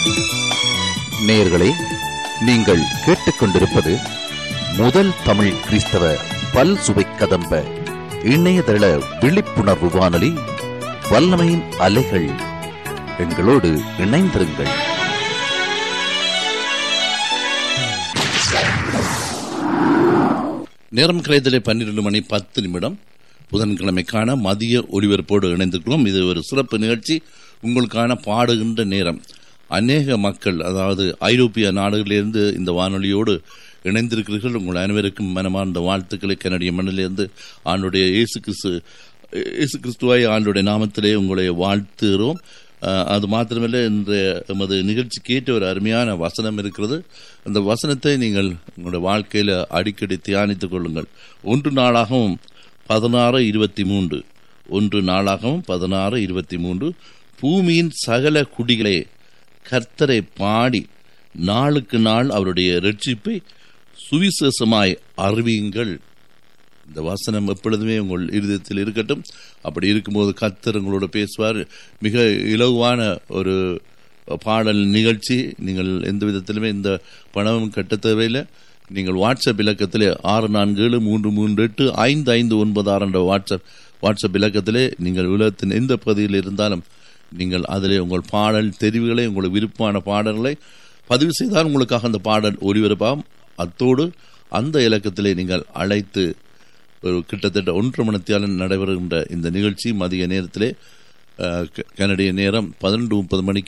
நேயர்களே நீங்கள் கேட்டுக்கொண்டிருப்பது முதல் தமிழ் கிறிஸ்தவ பல் சுவை கதம்ப இணையதள விழிப்புணர்வு வானொலி வல்லமையின் அலைகள் எங்களோடு இணைந்திருங்கள் நேரம் கிடைத்தலே பன்னிரண்டு மணி பத்து நிமிடம் புதன்கிழமைக்கான மதிய ஒலிபரப்போடு இணைந்திருக்கிறோம் இது ஒரு சிறப்பு நிகழ்ச்சி உங்களுக்கான பாடுகின்ற நேரம் அநேக மக்கள் அதாவது ஐரோப்பிய நாடுகளிலிருந்து இந்த வானொலியோடு இணைந்திருக்கிறீர்கள் உங்கள் அனைவருக்கும் மனமார்ந்த வாழ்த்துக்களை கனடிய மண்ணிலிருந்து ஆண்டுடைய இயேசு கிறிஸ்து இயேசு கிறிஸ்துவாய் ஆண்டுடைய நாமத்திலே உங்களை வாழ்த்துகிறோம் அஹ், அது மாத்திரமல்ல இன்றைய எமது நிகழ்ச்சிக்கு ஏற்ற ஒரு அருமையான வசனம் இருக்கிறது அந்த வசனத்தை நீங்கள் உங்களுடைய வாழ்க்கையில அடிக்கடி தியானித்துக் கொள்ளுங்கள் ஒன்று நாளாகவும் பதினாறு இருபத்தி மூன்று ஒன்று நாளாகவும் பதினாறு இருபத்தி மூன்று பூமியின் சகல குடிகளே கர்த்தரை பாடி நாளுக்கு நாள் அவருடைய ரட்சிப்பை சுவிசேஷமாய் அறிவியுங்கள் இந்த வசனம் எப்பொழுதுமே உங்கள் இருதயத்தில் இருக்கட்டும் அப்படி இருக்கும்போது கர்த்தர் உங்களோட பேசுவார் மிக இலகுவான ஒரு பாடல் நிகழ்ச்சி நீங்கள் எந்த விதத்திலுமே இந்த பணமும் கட்ட தேவையில்லை நீங்கள் வாட்ஸ்அப் இலக்கத்திலே ஆறு நான்கு ஏழு மூன்று மூன்று எட்டு ஐந்து ஐந்து ஒன்பது ஆறு என்ற வாட்ஸ்அப் வாட்ஸ்அப் இலக்கத்திலே நீங்கள் உலகத்தின் எந்த பகுதியில் இருந்தாலும் நீங்கள் அதிலே உங்கள் பாடல் தெரிவுகளை உங்களுக்கு விருப்பமான பாடல்களை பதிவு செய்தால் உங்களுக்காக அந்த பாடல் ஒளிபரப்பாகும் அத்தோடு அந்த இலக்கத்திலே நீங்கள் அழைத்து ஒரு கிட்டத்தட்ட ஒன்றரை மணித்தியாலும் நடைபெறுகின்ற இந்த நிகழ்ச்சி மதிய நேரத்திலே அஹ், க- கனடிய நேரம் பதினெண்டு முப்பது மணிக்கு